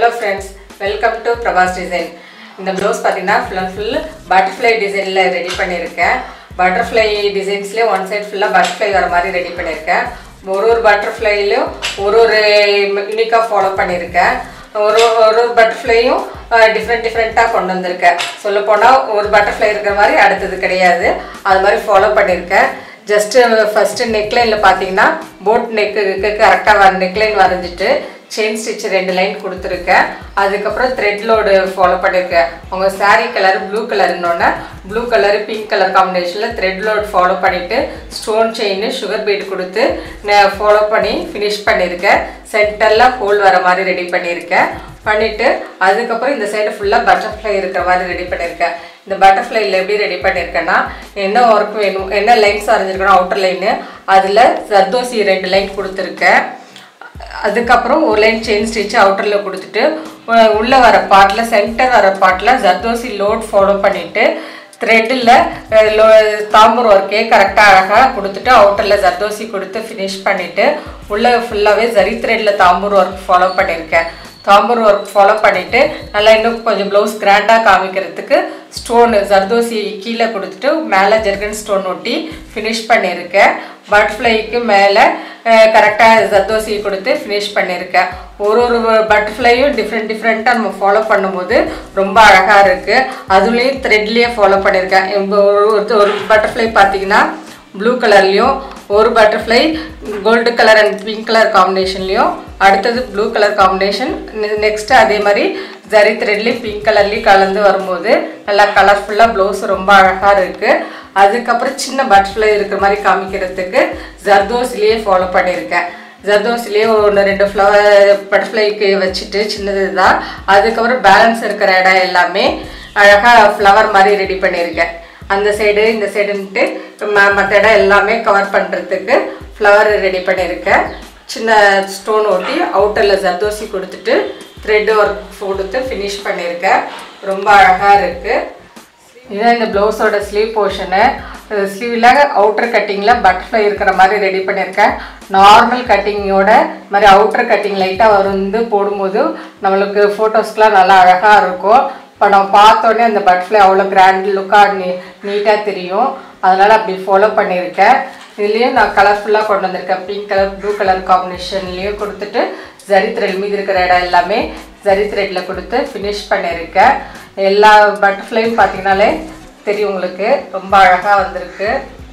hello friends welcome to Prabhas design இந்த blouse பார்த்தீங்கன்னா full and full butterfly டிசைனில் ready பண்ணியிருக்கேன் பட்டர்ஃப்ளை டிசைன்ஸ்லேயே ஒன் சைட் ஃபுல்லாக பட்டர்ஃப்ளை வர மாதிரி ரெடி பண்ணியிருக்கேன் ஒரு ஒரு பட்டர்ஃப்ளைலையும் ஒரு ஒரு யூனிக்காக ஃபாலோ பண்ணியிருக்கேன் ஒரு ஒரு பட்டர்ஃப்ளையும் டிஃப்ரெண்ட் டிஃப்ரெண்ட்டாக கொண்டு வந்திருக்கேன் சொல்லப்போனால் ஒரு பட்டர்ஃப்ளை இருக்கிற மாதிரி அடுத்தது கிடையாது அது மாதிரி ஃபாலோ பண்ணியிருக்கேன் ஜஸ்ட்டு ஃபஸ்ட்டு நெக்லைனில் பார்த்தீங்கன்னா போட் நெக்குக்கு கரெக்டாக நெக்லைன் வரைஞ்சிட்டு செயின் ஸ்டிச் ரெண்டு லைன் கொடுத்துருக்கேன் அதுக்கப்புறம் த்ரெட் லோடு ஃபாலோ பண்ணியிருக்கேன் அவங்க saree கலர் ப்ளூ கலர்னோடனே ப்ளூ கலர் பிங்க் கலர் காம்பினேஷனில் த்ரெட் லோட் ஃபாலோ பண்ணிவிட்டு ஸ்டோன் செயின் சுகர் பீட் கொடுத்து ஃபாலோ பண்ணி ஃபினிஷ் பண்ணியிருக்கேன் சென்டரில் ஹோல் வர மாதிரி ரெடி பண்ணியிருக்கேன் பண்ணிவிட்டு அதுக்கப்புறம் இந்த சைடு ஃபுல்லாக பட்டர்ஃப்ளை இருக்கிற மாதிரி ரெடி பண்ணியிருக்கேன் இந்த பட்டர்ஃப்ளைல எப்படி ரெடி பண்ணியிருக்கேன்னா என்ன ஒர்க் வேணும் என்ன லைன்ஸ் வரைஞ்சிருக்கணும் அவுட்டர் லைனு அதில் சர்தோசி ரெண்டு லைன் கொடுத்துருக்கேன் அதுக்கப்புறம் ஒரு லைன் செயின் ஸ்டிச் அவுட்டரில் கொடுத்துட்டு உ- உள்ள வர பார்ட்டில் சென்டர் வர பார்ட்டில் ஜர்தோசி லோட் ஃபாலோ பண்ணிவிட்டு த்ரெட்டில் லோ தாம்பூர் ஒர்க்கே கரெக்டாக அழகாக கொடுத்துட்டு அவுட்டரில் ஜர்தோசி கொடுத்து ஃபினிஷ் பண்ணிவிட்டு உள்ளே ஃபுல்லாகவே ஜரி த்ரெட்டில் தாம்பூர் ஒர்க் ஃபாலோ பண்ணியிருக்கேன் தாம்பூர் ஒர்க் ஃபாலோ பண்ணிவிட்டு நல்லா இன்னும் கொஞ்சம் ப்ளவுஸ் கிராண்டாக காமிக்கிறதுக்கு ஸ்டோனு ஜர்தோசி கீழே கொடுத்துட்டு மேலே ஜெர்கன் ஸ்டோன் ஒட்டி ஃபினிஷ் பண்ணியிருக்கேன் பட்டர்ஃப்ளைக்கு மேலே கரெக்டாக ஜர்தோசி கொடுத்து ஃபினிஷ் பண்ணியிருக்கேன் ஒரு ஒரு பட்டர்ஃப்ளையும் டிஃப்ரெண்ட் டிஃப்ரெண்ட்டாக நம்ம ஃபாலோ பண்ணும்போது ரொம்ப அழகாக இருக்குது அதுலேயும் த்ரெட்லேயே ஃபாலோ பண்ணியிருக்கேன் இப்போ ஒரு ஒரு- ஒரு பட்டர்ஃப்ளை பார்த்தீங்கன்னா ப்ளூ கலர்லேயும் ஒரு butterfly gold colour and pink colour காம்பினேஷன்லேயும் அடுத்தது ப்ளூ கலர் காம்பினேஷன் நெக்ஸ்ட்டு அதே மாதிரி ஜரி த்ரெட்லேயும் பிங்க் கலர்லேயும் கலந்து வரும்போது நல்லா கலர்ஃபுல்லாக ப்ளவுஸ் ரொம்ப அழகாக இருக்குது அதுக்கப்புறம் சின்ன பட்டர்ஃப்ளை இருக்கிற மாதிரி காமிக்கிறதுக்கு ஜர்தோஸ்லேயே ஃபாலோ பண்ணியிருக்கேன் ஜர்தோஸ்லேயே ஒன்று ரெண்டு ஃப்ளவர் பட்டர்ஃப்ளைக்கு வச்சுட்டு சின்னது தான் அதுக்கப்புறம் பேலன்ஸ் இருக்கிற இடம் எல்லாமே அழகாக ஃப்ளவர் மாதிரி ரெடி பண்ணியிருக்கேன் அந்த சைடு இந்த சைடுன்ட்டு மற்ற இடம் எல்லாமே கவர் பண்ணுறதுக்கு ஃப்ளவர் ரெடி பண்ணியிருக்கேன் சின்ன ஸ்டோன் ஒட்டி அவுட்டரில் ஜர்தோசி கொடுத்துட்டு த்ரெட் ஒர்க் கொடுத்து ஃபினிஷ் பண்ணியிருக்கேன் ரொம்ப அழகாக இருக்குது இதுதான் இந்த ப்ளவுஸோட ஸ்லீவ் போர்ஷனு ஸ்லீவில் அவுட்டர் கட்டிங்கில் பட்டர்ஃப்ளை இருக்கிற மாதிரி ரெடி பண்ணியிருக்கேன் நார்மல் கட்டிங்கோட மாதிரி அவுட்டர் கட்டிங் லைட்டாக வந்து போடும்போது நம்மளுக்கு ஃபோட்டோஸ்க்கெலாம் நல்லா அழகாக இருக்கும் இப்போ நம்ம பார்த்தோன்னே அந்த பட்டர்ஃப்ளை அவ்வளோ கிராண்ட் லுக்காக நீ நீட்டாக தெரியும் அதனால் அப்படி ஃபாலோ பண்ணியிருக்கேன் இதுலேயும் நான் கலர்ஃபுல்லாக கொண்டு வந்திருக்கேன் பிங்க் கலர் ப்ளூ கலர் காம்பினேஷன்லேயும் கொடுத்துட்டு ஜரி த்ரெட் மீதி இருக்கிற இடம் எல்லாமே ஜரி த்ரெட்டில் கொடுத்து ஃபினிஷ் பண்ணியிருக்கேன் எல்லா பட்டர்ஃப்ளையும் பார்த்தீங்கனாலே தெரியும் உங்களுக்கு ரொம்ப அழகாக வந்திருக்கு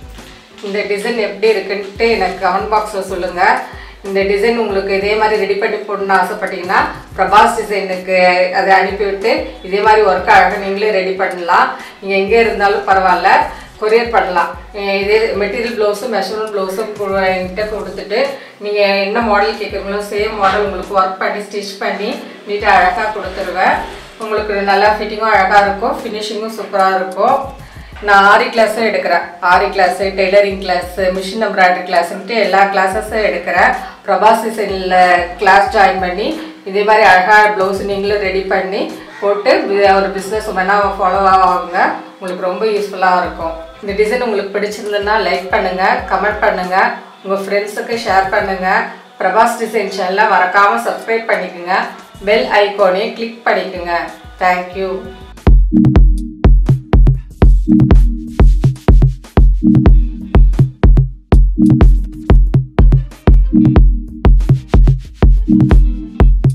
இந்த டிசைன் எப்படி இருக்குன்ட்டு எனக்கு கமெண்ட் பாக்ஸில் சொல்லுங்கள் இந்த டிசைன் உங்களுக்கு இதே மாதிரி ரெடி பண்ணி போடணும்னு ஆசைப்பட்டீங்கன்னா பிரபாஸ் டிசைனுக்கு அதை அனுப்பிவிட்டு இதே மாதிரி ஒர்க் அழகாக நீங்களே ரெடி பண்ணலாம் நீங்கள் எங்கே இருந்தாலும் பரவாயில்ல கொரியர் பண்ணலாம் அஹ் இதே மெட்டீரியல் ப்ளவுஸும் மெஷர்மெண்ட் ப்ளவுஸும் என்கிட்ட கொடுத்துட்டு நீங்கள் என்ன மாடல் கேட்குறீங்களோ சேம் மாடல் உங்களுக்கு ஒர்க் பண்ணி ஸ்டிச் பண்ணி நீட்டாக அழகாக கொடுத்துருவேன் உங்களுக்கு நல்லா ஃபிட்டிங்கும் அழகாக இருக்கும் ஃபினிஷிங்கும் சூப்பராக இருக்கும் நான் ஆரி கிளாஸும் எடுக்கிறேன் ஆரி கிளாஸு டெய்லரிங் கிளாஸு மிஷின் எம்ப்ராய்டரி கிளாஸுன்ட்டு எல்லா கிளாஸஸும் எடுக்கிறேன் பிரபாஸ் டிசைனில் கிளாஸ் ஜாயின் பண்ணி இதே மாதிரி அழகாக ப்ளவுஸ் நீங்களும் ரெடி பண்ணி போட்டு வி- ஒரு பிஸ்னஸ் உமனாக ஃபாலோ ஆகுங்க உங்களுக்கு ரொம்ப யூஸ்ஃபுல்லாக இருக்கும் இந்த டிசைன் உங்களுக்கு பிடிச்சிருந்ததுன்னா லைக் பண்ணுங்கள் கமெண்ட் பண்ணுங்கள் உங்கள் ஃப்ரெண்ட்ஸுக்கு ஷேர் பண்ணுங்கள் பிரபாஸ் டிசைன் சேனலை மறக்காமல் சப்ஸ்கிரைப் பண்ணிக்கோங்க பெல் ஐகானையும் கிளிக் பண்ணிக்கோங்க தேங்க்யூ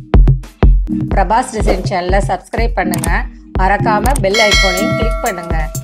பிரபாஸ் டிசைன் சேனலை சப்ஸ்கிரைப் பண்ணுங்கள் மறக்காமல் பெல் ஐகானையும் கிளிக் பண்ணுங்கள்